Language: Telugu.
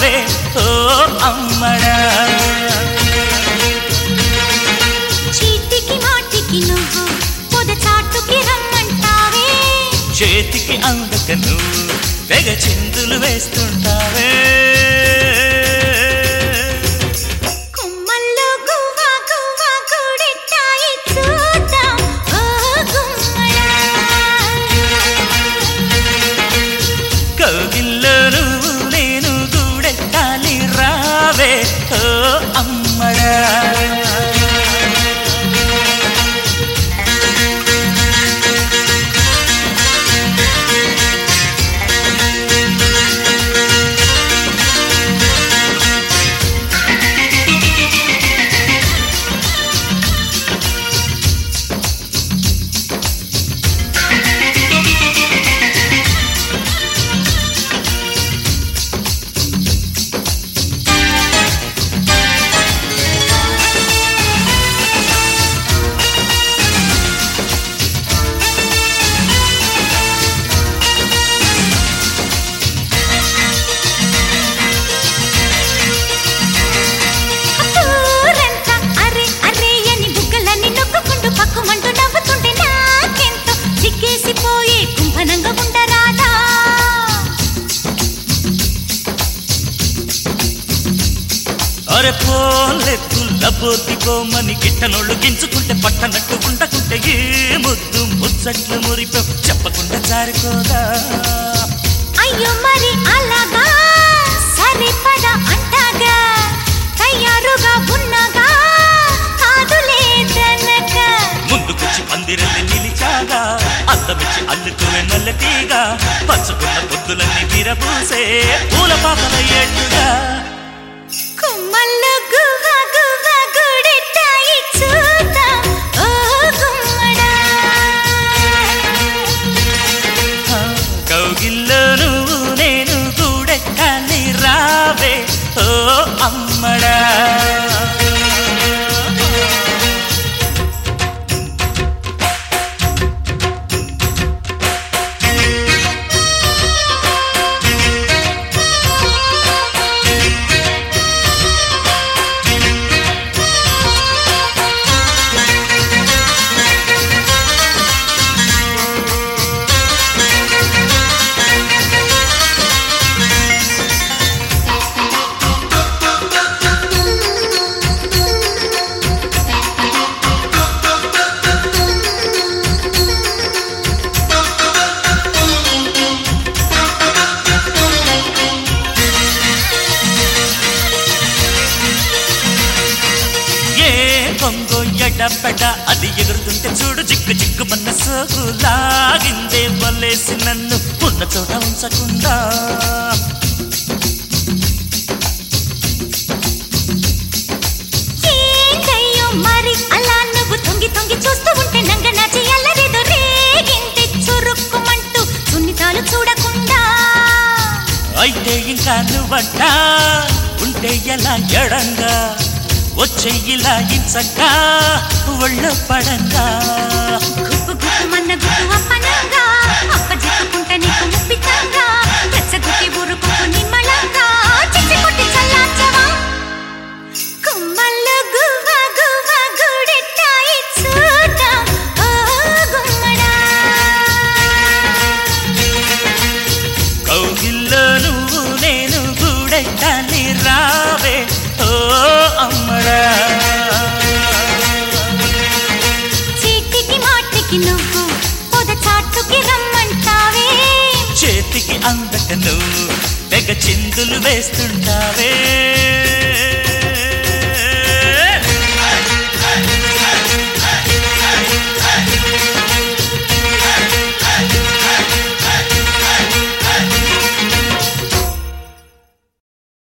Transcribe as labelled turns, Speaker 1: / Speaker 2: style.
Speaker 1: రావే ఓ అమ్మడా
Speaker 2: చీటికి మాటికి నువ్వు పొద చాటుకి రమ్మంటావే
Speaker 1: చేతికి అందక నువ్వు తెగ చిందులు వేస్తుంటావే
Speaker 2: కొమ్మల్లో గువ్వా గువ్వా గుడిటాయి చూద్దాం ఓ గుమ్మడా
Speaker 1: కౌగిల్లో నువ్వు నేను గూడెట్టాలి రావే ఓ అమ్మడా
Speaker 2: ఊరంతా అరే అరే అని బుగ్గలన్నీ నొక్కుకుంటూ పక్కుమంటూ నవ్వుతుంటే నాకెంతో సిగ్గేసిపోయే కుంభనంగా ఉండరాదా
Speaker 1: అరే పోలే పుల్లబోతి బొమ్మని గిట్టనోళ్ళు గించుకుంటే పట్టనట్టు ఉండకుంటే ఏ ముద్దు ముచ్చట్లు మురిపో చెప్పకుండా జారిపోదా
Speaker 2: అయ్యో మరి అలాగా సరిపడ అంటాగా తయారుగా ఉన్నాగా కాదులేదనక
Speaker 1: ముందుకొచ్చి పందిరల్ని నిలిచాగా అందమిచ్చి అల్లుకునే నల్లటీగా పంచుకున్న పొద్దులన్నీ విరబూసే పూల పాపల ఏళ్ళుగా
Speaker 2: కొమ్మల్లో గువ్వ గువ్వ గుడిటాయి చూద్దాం ఓ గుమ్మడా
Speaker 1: ఆ, కౌగిల్లో నువ్వు నేను కూడెక్కాలి రావే ఓ అమ్మడా ఏ కొంగో ఎడపెడ అది ఎగురుతుంటే చూడు చిక్కు చిక్కు మన్న సోకు లాగిందే వల్లేసి నన్ను ఉన్న చోట ఉంచకుండా
Speaker 2: ఏంటయ్యో మరి అలా నువ్వు తొంగి తొంగి చూస్తూ ఉంటే నంగ నాచి అల్లరేదో రేగింది చురుక్కుమంటూ సున్నితాలు చూడకుండా
Speaker 1: అయితే ఇంకా నువ్వంట ఉంటే ఎలా ఎడంగా వచ్చే ఇలా ఇంచక్క ఒళ్ళు పడంగా
Speaker 2: గుప్పు గుప్పు మన్న గుప్పు అప్పనంగా అప్ప జిక్కుకుంట నీకు ముప్పితంగా రెచ్చగొట్టి ఊరుకుంటూ నిమ్మలంగా చిచ్చి కొట్టి చల్లార్చవా కొమ్మల్లో గువ్వ గువ్వ గుడిటాయి చూద్దాం ఓ గుమ్మడా
Speaker 1: కౌగిల్లో నువ్వు నేను గూడెట్టాలి రావే ఓ అమ్మడా
Speaker 2: చీటికి మాటికి నువ్వు పొద చాటుకి రమ్మంటావే
Speaker 1: చేతికి అందక నువ్వు తెగ చిందులు వేస్తుంటావే